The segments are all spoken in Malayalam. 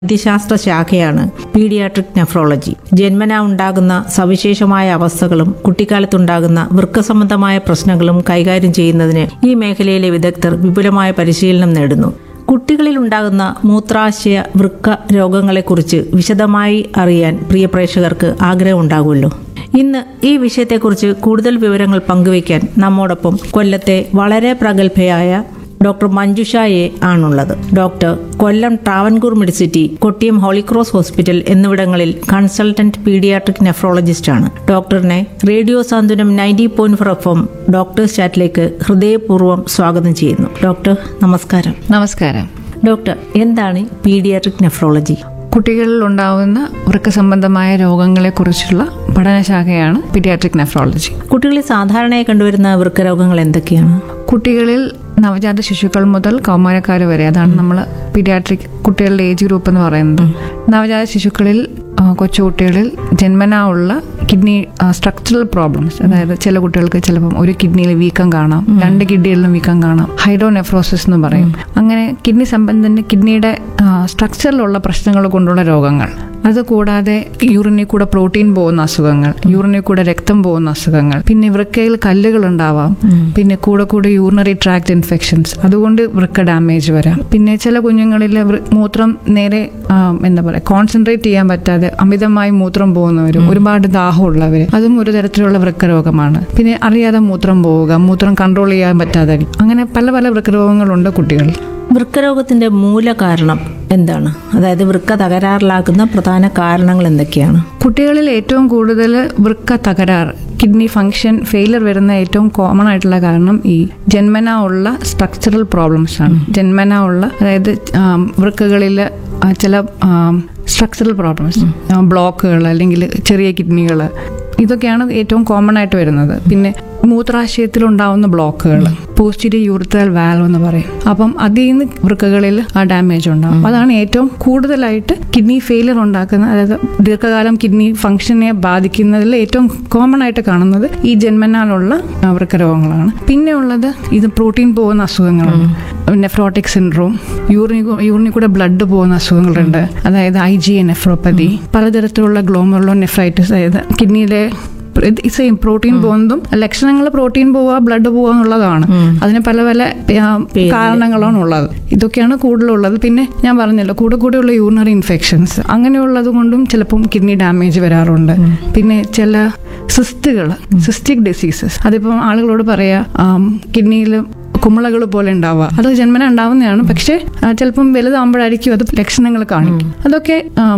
വൈദ്യശാസ്ത്ര ശാഖയാണ് പീഡിയാട്രിക് നെഫ്രോളജി ജന്മന ഉണ്ടാകുന്ന സവിശേഷമായ അവസ്ഥകളും കുട്ടിക്കാലത്തുണ്ടാകുന്ന വൃക്ക സംബന്ധമായ പ്രശ്നങ്ങളും കൈകാര്യം ചെയ്യുന്നതിന് ഈ മേഖലയിലെ വിദഗ്ധർ വിപുലമായ പരിശീലനം നേടുന്നു കുട്ടികളിൽ ഉണ്ടാകുന്ന മൂത്രാശയ വൃക്ക രോഗങ്ങളെക്കുറിച്ച് വിശദമായി അറിയാൻ പ്രിയ പ്രേക്ഷകർക്ക് ആഗ്രഹമുണ്ടാകുമല്ലോ ഇന്ന് ഈ വിഷയത്തെക്കുറിച്ച് കൂടുതൽ വിവരങ്ങൾ പങ്കുവയ്ക്കാൻ നമ്മോടൊപ്പം കൊല്ലത്തെ വളരെ പ്രഗത്ഭയായ ഡോക്ടർ മഞ്ജുഷ എ ആണുള്ളത് doctor Kollam Travancore medicity Kottiyam holy cross hospital എന്നിവിടങ്ങളിൽ കൺസൾട്ടന്റ് പീഡിയാട്രിക് നെഫ്രോളജിസ്റ്റ് ആണ് ഡോക്ടറിനെ radio Santhwanam ninety point four F M doctors ചാറ്റിലേക്ക് ഹൃദയപൂർവ്വം സ്വാഗതം ചെയ്യുന്നു ഡോക്ടർ നമസ്കാരം നമസ്കാരം ഡോക്ടർ എന്താണ് പീഡിയാട്രിക് നെഫ്രോളജി കുട്ടികളിൽ ഉണ്ടാവുന്ന വൃക്ക സംബന്ധമായ രോഗങ്ങളെക്കുറിച്ചുള്ള പഠനശാഖയാണ് പീഡിയാട്രിക് നെഫ്രോളജി കുട്ടികളിൽ സാധാരണയായി കണ്ടുവരുന്ന വൃക്കരോഗങ്ങൾ എന്തൊക്കെയാണ് കുട്ടികളിൽ നവജാത ശിശുക്കൾ മുതൽ കൗമാരക്കാർ വരെ അതാണ് നമ്മൾ പീഡിയാട്രിക് കുട്ടികളുടെ ഏജ് ഗ്രൂപ്പ് എന്ന് പറയുന്നത് നവജാത ശിശുക്കളിൽ ആ, കൊച്ചുകുട്ടികളിൽ ജന്മനാ ഉള്ള കിഡ്നി സ്ട്രക്ചറൽ പ്രോബ്ലംസ് അതായത് ചില കുട്ടികൾക്ക് ചിലപ്പം ഒരു കിഡ്നിയിൽ വീക്കം കാണാം രണ്ട് കിഡ്നികളിലും വീക്കം കാണാം ഹൈഡ്രോനെഫ്രോസിസ് എന്ന് പറയും അങ്ങനെ കിഡ്നി സംബന്ധത്തിന് കിഡ്നിയുടെ സ്ട്രക്ചറിലുള്ള പ്രശ്നങ്ങൾ കൊണ്ടുള്ള രോഗങ്ങൾ അത് കൂടാതെ യൂറിനിൽ കൂടെ പ്രോട്ടീൻ പോകുന്ന അസുഖങ്ങൾ യൂറിനിൽ കൂടെ രക്തം പോകുന്ന അസുഖങ്ങൾ പിന്നെ വൃക്കയിൽ കല്ലുകൾ ഉണ്ടാവാം പിന്നെ കൂടെ കൂടെ യൂറിനറി ട്രാക്ട് ഇൻഫെക്ഷൻസ് അതുകൊണ്ട് വൃക്ക ഡാമേജ് വരാം പിന്നെ ചില കുഞ്ഞുങ്ങളിൽ വൃ- മൂത്രം നേരെ ആ, എന്താ പറയുക കോൺസെൻട്രേറ്റ് ചെയ്യാൻ പറ്റാതെ അമിതമായി മൂത്രം പോകുന്നവരും ഒരുപാട് ദാഹമുള്ളവർ അതും ഒരു തരത്തിലുള്ള വൃക്ക രോഗമാണ് പിന്നെ അറിയാതെ മൂത്രം പോവുക മൂത്രം കൺട്രോൾ ചെയ്യാൻ പറ്റാതെ അങ്ങനെ പല പല വൃക്ക രോഗങ്ങളുണ്ട് കുട്ടികളിൽ വൃക്കരോഗത്തിന്റെ മൂല കാരണം എന്താണ് അതായത് വൃക്ക തകരാറിലാക്കുന്ന പ്രധാന കാരണങ്ങൾ എന്തൊക്കെയാണ് കുട്ടികളിൽ ഏറ്റവും കൂടുതൽ വൃക്ക തകരാർ കിഡ്നി ഫംഗ്ഷൻ ഫെയിലർ വരുന്ന ഏറ്റവും കോമൺ ആയിട്ടുള്ള കാരണം ഈ ജന്മന ഉള്ള സ്ട്രക്ചറൽ പ്രോബ്ലംസ് ആണ് ജന്മന ഉള്ള അതായത് ആം, വൃക്കകളിൽ ആ, ചില സ്ട്രക്ചറൽ പ്രോബ്ലംസ് ബ്ലോക്കുകൾ അല്ലെങ്കിൽ ചെറിയ കിഡ്നികൾ ഇതൊക്കെയാണ് ഏറ്റവും കോമൺ ആയിട്ട് വരുന്നത് പിന്നെ മൂത്രാശയത്തിൽ ഉണ്ടാവുന്ന ബ്ലോക്കുകൾ പോസ്റ്റിരി യൂറിത്രൽ വാൽവ് എന്ന് പറയും അപ്പം അതിൽ നിന്ന് വൃക്കകളിൽ ആ ഡാമേജ് ഉണ്ടാവും അതാണ് ഏറ്റവും കൂടുതലായിട്ട് കിഡ്നി ഫെയിലിയർ ഉണ്ടാക്കുന്ന അതായത് ദീർഘകാലം കിഡ്നി ഫംഗ്ഷനെ ബാധിക്കുന്നതിൽ ഏറ്റവും കോമൺ ആയിട്ട് കാണുന്നത് ഈ ജന്മനാലുള്ള ആ, വൃക്കരോഗങ്ങളാണ് പിന്നെ ഉള്ളത് ഇത് പ്രോട്ടീൻ പോകുന്ന അസുഖങ്ങളാണ് നെഫ്രോട്ടിക് സിൻഡ്രോം യൂറിനി യൂറിനിൽ കൂടെ ബ്ലഡ് പോകുന്ന അസുഖങ്ങളുണ്ട് അതായത് ഐ ജി എ നെഫ്രോപ്പതി പലതരത്തിലുള്ള ഗ്ലോമറുലോ നെഫ്രൈറ്റിസ് അതായത് കിഡ്നിയിലെ സെയിം പ്രോട്ടീൻ പോകുന്നതും ലക്ഷണങ്ങൾ പ്രോട്ടീൻ പോവുക ബ്ലഡ് പോവുക എന്നുള്ളതാണ് അതിന് പല പല ആ, കാരണങ്ങളാണ് ഉള്ളത് ഇതൊക്കെയാണ് കൂടുതലുള്ളത് പിന്നെ ഞാൻ പറഞ്ഞല്ലോ കൂടെ കൂടെയുള്ള യൂറിനറി ഇൻഫെക്ഷൻസ് അങ്ങനെയുള്ളത് കൊണ്ടും ചിലപ്പം കിഡ്നി ഡാമേജ് വരാറുണ്ട് പിന്നെ ചില സിസ്റ്റുകൾ സിസ്റ്റിക് ഡിസീസസ് അതിപ്പം ആളുകളോട് പറയാ കിഡ്നിയിൽ കുമിളകൾ പോലെ ഉണ്ടാവുക അത് ജന്മന ഉണ്ടാവുന്നതാണ് പക്ഷേ ആ, ചിലപ്പം വലുതാകുമ്പോഴായിരിക്കും അത് ലക്ഷണങ്ങൾ കാണിക്കും അതൊക്കെ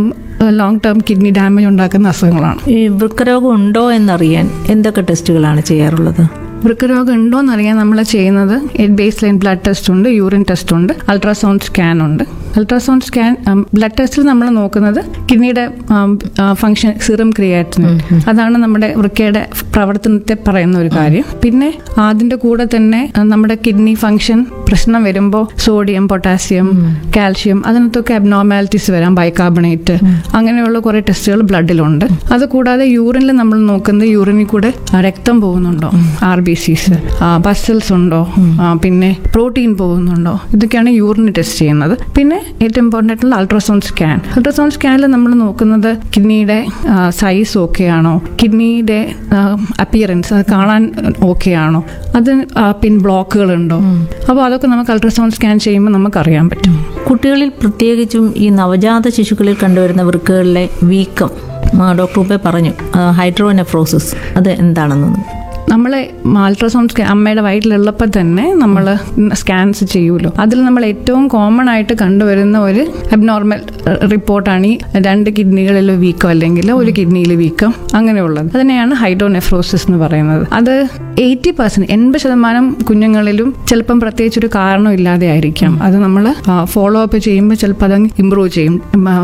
ലോങ് ടേം കിഡ്നി ഡാമേജ് ഉണ്ടാക്കുന്ന അസുഖങ്ങളാണ് ഈ വൃക്കരോഗം ഉണ്ടോ എന്നറിയാൻ എന്തൊക്കെ ടെസ്റ്റുകളാണ് ചെയ്യാറുള്ളത് വൃക്കരോഗം ഉണ്ടോ എന്നറിയാൻ നമ്മൾ ചെയ്യുന്നത് ബേസ് ലൈൻ ബ്ലഡ് ടെസ്റ്റ് ഉണ്ട് യൂറിൻ ടെസ്റ്റ് ഉണ്ട് അൾട്രാസൗണ്ട് സ്കാൻ ഉണ്ട് അൾട്രാസൗണ്ട് സ്കാൻ ബ്ലഡ് ടെസ്റ്റിൽ നമ്മൾ നോക്കുന്നത് കിഡ്നിയുടെ ഫംഗ്ഷൻ സിറം ക്രിയാറ്റിന് അതാണ് നമ്മുടെ വൃക്കയുടെ പ്രവർത്തനത്തെ പറയുന്ന ഒരു കാര്യം പിന്നെ അതിന്റെ കൂടെ തന്നെ ആ, നമ്മുടെ കിഡ്നി ഫംഗ്ഷൻ പ്രശ്നം വരുമ്പോൾ സോഡിയം പൊട്ടാസ്യം കാൽഷ്യം അതിനകത്തൊക്കെ അബ്നോർമാലിറ്റീസ് വരാം ബൈകാർബണേറ്റ് അങ്ങനെയുള്ള കുറെ ടെസ്റ്റുകൾ ബ്ലഡിലുണ്ട് അത് കൂടാതെ യൂറിനിൽ നമ്മൾ നോക്കുന്നത് യൂറിനിൽ കൂടെ ആ, രക്തം പോകുന്നുണ്ടോ ആർ ബി സിസ് പസൽസ് ഉണ്ടോ ആ, പിന്നെ പ്രോട്ടീൻ പോകുന്നുണ്ടോ ഇതൊക്കെയാണ് യൂറിന് ടെസ്റ്റ് ചെയ്യുന്നത് പിന്നെ ഏറ്റവും ഇമ്പോർട്ടൻ്റ് ആയിട്ടുള്ള അൾട്രാസൗണ്ട് സ്കാൻ അൾട്രാസൗണ്ട് സ്കാനിൽ നമ്മൾ നോക്കുന്നത് കിഡ്നിയുടെ സൈസ് ഓക്കെ ആണോ കിഡ്നിയുടെ അപ്പിയറൻസ് അത് കാണാൻ ഓക്കെ ആണോ അത് ആ, പിൻ ബ്ലോക്കുകൾ ഉണ്ടോ അപ്പോൾ അതൊക്കെ നമുക്ക് അൾട്രാസൗണ്ട് സ്കാൻ ചെയ്യുമ്പോൾ നമുക്ക് അറിയാൻ പറ്റും കുട്ടികളിൽ പ്രത്യേകിച്ചും ഈ നവജാത ശിശുക്കളിൽ കണ്ടുവരുന്ന വൃക്കകളിലെ വീക്കം ആ, ഡോക്ടർ ഉപ്പെ പറഞ്ഞു ഹൈഡ്രോനെഫ്രോസിസ് അത് എന്താണെന്നൊന്ന് നമ്മൾ അൾട്രാസൗണ്ട് സ്കാൻ അമ്മയുടെ വയറ്റിലുള്ളപ്പോൾ തന്നെ നമ്മൾ സ്കാൻസ് ചെയ്യുമല്ലോ അതിൽ നമ്മൾ ഏറ്റവും കോമൺ ആയിട്ട് കണ്ടുവരുന്ന ഒരു അബ്നോർമൽ റിപ്പോർട്ടാണ് ഈ രണ്ട് കിഡ്നികളിൽ വീക്കം അല്ലെങ്കിൽ ഒരു കിഡ്നിയിൽ വീക്കം അങ്ങനെയുള്ളത് അതിനെയാണ് ഹൈഡ്രോനെഫ്രോസിസ് എന്ന് പറയുന്നത് അത് എയ്റ്റി പെർസെന്റ് എൺപത് ശതമാനം കുഞ്ഞുങ്ങളിലും ചിലപ്പം പ്രത്യേകിച്ച് ഒരു കാരണം ഇല്ലാതെ ആയിരിക്കാം അത് നമ്മൾ ഫോളോ അപ്പ് ചെയ്യുമ്പോൾ ചിലപ്പോൾ അത് ഇമ്പ്രൂവ് ചെയ്യും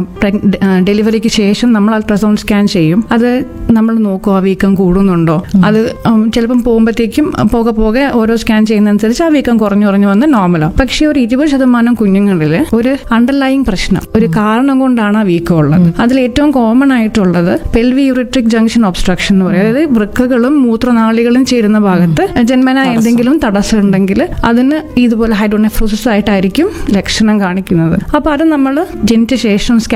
ഡെലിവറിക്ക് ശേഷം നമ്മൾ അൾട്രാസൗണ്ട് സ്കാൻ ചെയ്യും അത് നമ്മൾ നോക്കുക ആ വീക്കം കൂടുന്നുണ്ടോ അത് ഉം, ചിലപ്പം പോകുമ്പോഴത്തേക്കും പോകെ പോകെ ഓരോ സ്കാൻ ചെയ്യുന്നതനുസരിച്ച് ആ വീക്കം കുറഞ്ഞു കുറഞ്ഞു വന്ന് നോർമലാവും പക്ഷേ ഒരു ഇരുപത് ശതമാനം കുഞ്ഞുങ്ങളിൽ ഒരു അണ്ടർലൈങ് പ്രശ്നം ഒരു കാരണം കൊണ്ടാണ് ആ വീക്കം ഉള്ളത് അതിൽ ഏറ്റവും കോമൺ ആയിട്ടുള്ളത് പെൽവി യൂറിട്രിക് ജംഗ്ഷൻ ഒബ്സ്ട്രക്ഷൻ എന്ന് പറയും അതായത് വൃക്കകളും മൂത്രനാളികളും ചേരുന്ന ഭാഗത്ത് ജന്മന എന്തെങ്കിലും തടസ്സം ഉണ്ടെങ്കിൽ അതിന് ഇതുപോലെ ഹൈഡ്രോനെഫ്രോസിസ് ആയിട്ടായിരിക്കും ലക്ഷണം കാണിക്കുന്നത് അപ്പൊ അത് നമ്മൾ ജനിച്ച ശേഷം സ്കാൻ